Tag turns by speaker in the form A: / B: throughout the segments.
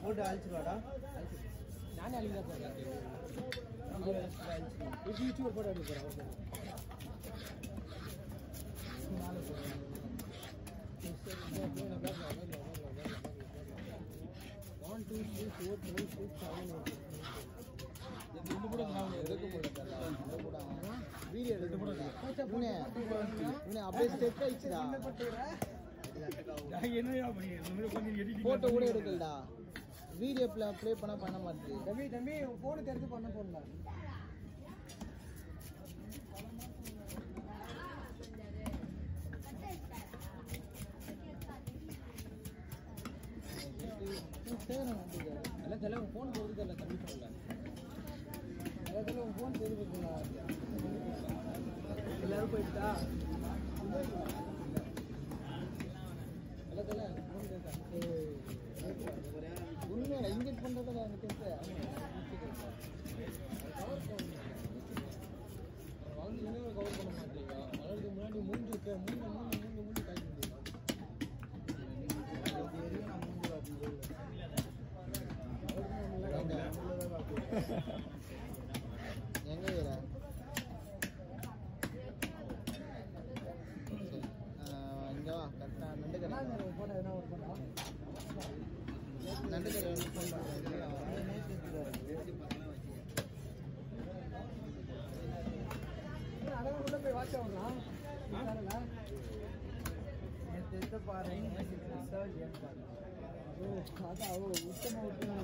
A: போட்டு அழிச்சிருவாடா
B: நானே அழிக்க தான் போகிறேன் யூடியூப் போட்டு எடுக்க போகிறேன் one two three four five six seven இது கூட நான் எடுக்க முடியல வீடியோ எடுக்க முடியல இவனே இவனே அப்படியே ஸ்டெப் ஆயிடுச்சுடா போட்டோ கூட எடுக்கலடா வீடியோ ப்ளே ப்ளே பண்ண பண்ண மாட்டேங்குது தம்பி தம்பி ஃபோனை திறந்து பண்ண போடலாம் எல்லாம் தெரியல ஃபோன் போடுறது இல்லை தம்பி ஃபோனில் எல்லாம் தெரியல ஃபோன் தெரியுது எல்லாரும் போயிட்டா எல்லாம் தெரியல ஃபோன் கேட்டா உண்மையில இன்ஜெக்ட் பண்ணுறதில்ல எனக்கு கவர் பண்ணணும் வந்து இன்னும் கவர் பண்ண மாட்டீங்க வளர்க்கு முன்னாடி மூஞ்சி இருக்க மூணு மூணு மூணு மூணு காய்க்க முடியும் எங்க இருக்கிற இங்க வா கரெக்டா நண்டு கடை நண்டு கடை வந்து ஃபோன் உள்ள போய் வாட்ச் ஆகலாம் ஓ அதான் அவ்வளோ உத்தம உத்தம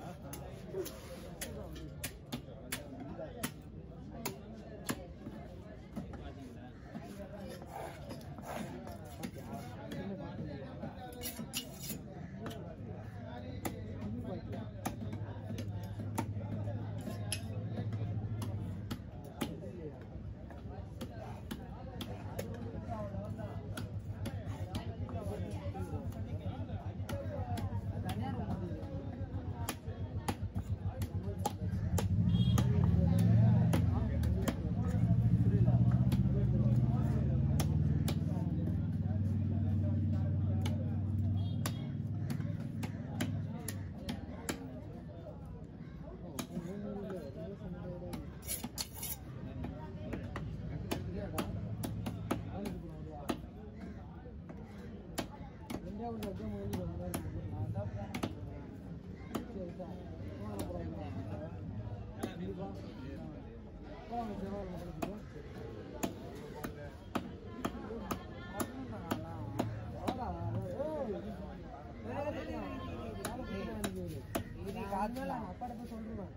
B: அப்பாட்ட சொல்றேன்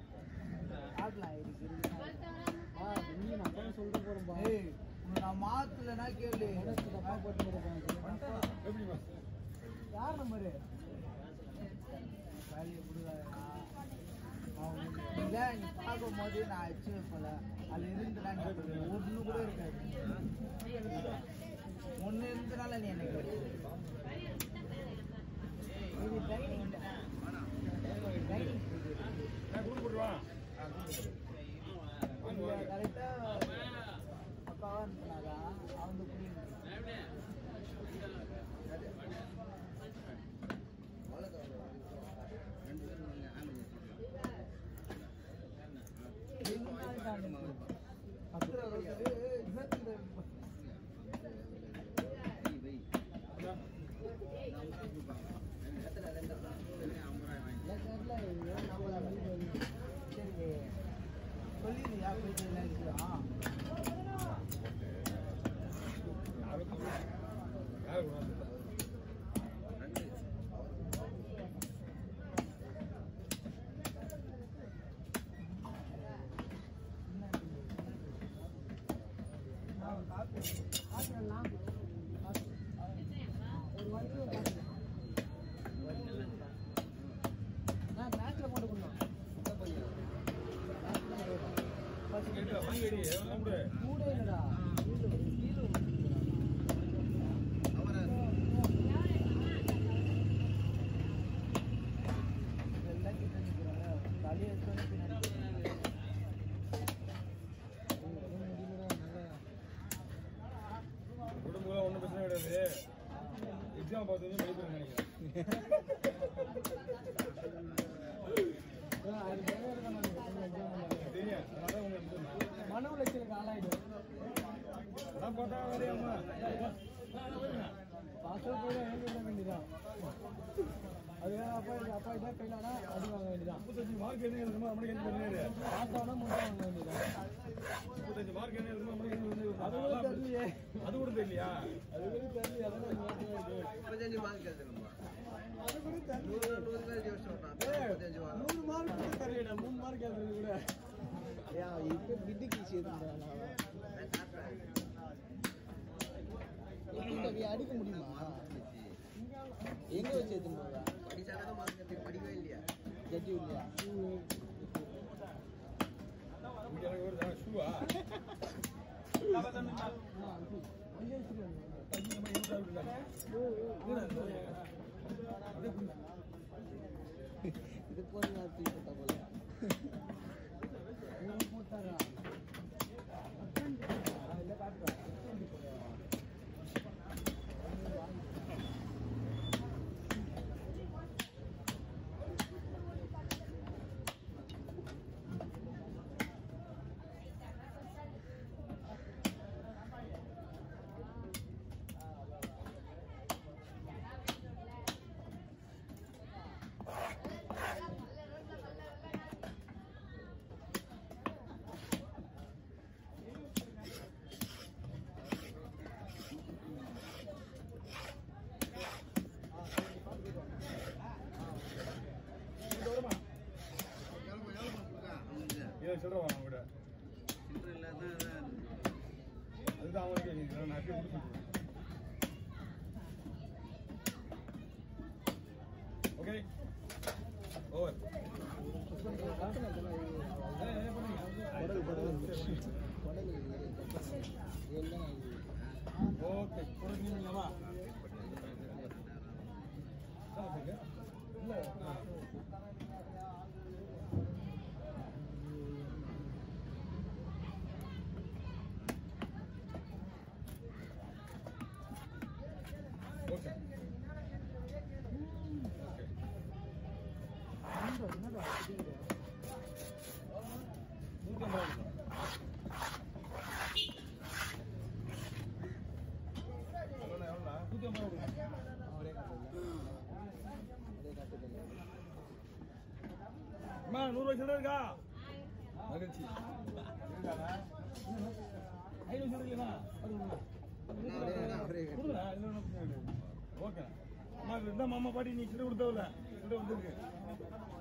B: சொல்லிட்டு போறேன்
A: ஏய் உன்னை நான் மாத்தலனா கேளு
B: தப்பா போட்டு யார் நம்பரு
A: வேலையை விடுவாருடா. அவன் இல்ல நீ பார்க்கும் போது நான் அச்சு வைப்பல அதுல இருந்துடான்னு கேட்டு ஒண்ணு கூட இருக்காது ஒண்ணு இருந்தனால நீ எனக்கு இது training இல்ல. Training. இங்க correct ஆ அக்காவா அனுப்புனாரா அவங்க புரியுது சொல்லிடுறியா போயிட்டு நினைக்கிறோம்
B: நான் மேட்ச்ல போட்டு கொடுத்தோம் கூட இல்லடா
A: எல்லாம் கிட்ட நிற்கிறாங்க தலையை எடுத்து பின்னாடி
C: உடம்புல ஒன்றும் பிரச்சனை கிடையாது எக்ஸாம் பார்த்தது படிப்பு நினைக்கிறேன்
B: அப்பா அப்பா இதான் கையிலானா அடி வாங்க வேண்டியதான்
C: முப்பத்தஞ்சு மார்க் என்ன எழுதுமா நம்மளுக்கு என்ன தெரியாது
B: பார்த்தோன்னா முட்டை வாங்க வேண்டியதான்
C: முப்பத்தஞ்சு மார்க் என்ன எழுதுமா நம்மளுக்கு என்ன தெரியாது
B: அது கூட தெரியலையே
C: அது கூட தெரியலையா
B: அது கூட தெரியல அதான் ஞாபகம் இருக்கு.
A: முப்பத்தஞ்சு மார்க் எழுதணுமா
B: அது கூட தெரியல
A: நூறு நூறு பேர் ஜோசிச்சு விட்றான் முப்பத்தஞ்சு வாரம்
B: மூணு மார்க் கூட தெரியல மூணு மார்க் எழுதுறது கூட ஏன் இப்போ பிட்டுக்கு சேர்த்துறாங்க அடிக்க முடியுமா எங்க வச்சு எடுத்துன்னு போவா
A: படிச்சாதான் மார்க் எடுத்து படிக்கவே இல்லையா
B: ஜட்டி இல்லையா
C: இங்க எனக்கு ஒரு ஷூவா
B: இது போல தூக்கி போட்டா போல போட்டாரா இல்லை காட்டுறா
C: இதை சொல்றேன் அவன் கூட
A: சில்லறை இல்லாத
C: அதுதான் அவனுக்கு கேட்குறேன் நான் அப்படியே கொடுத்துருக்கேன் ஓகே ஓவர்
B: குடல் குடல் குடல் எல்லாம்
C: ஓகே கொடுக்கணுங்களா இல்லை ஓகே ஓகே நூற்றி ஐம்பது எவ்வளோ எவ்வளோ நூற்றி ஐம்பது
B: அவரே காட்டுல அவரே காட்டுதில்ல
C: அம்மா நூறு ரூபாய் சில்லறை இருக்கா மகிழ்ச்சி ஐநூறு சில்லறை இல்லைண்ணா
B: அவரே அவரே
C: கொடுங்க இல்லை ஒன்றும் பிரச்சனை கிடையாது ஓகே அம்மா இந்த மாமா பாட்டி நீ சில்லறை கொடுத்தவில்ல சில்லறை வந்துருக்கு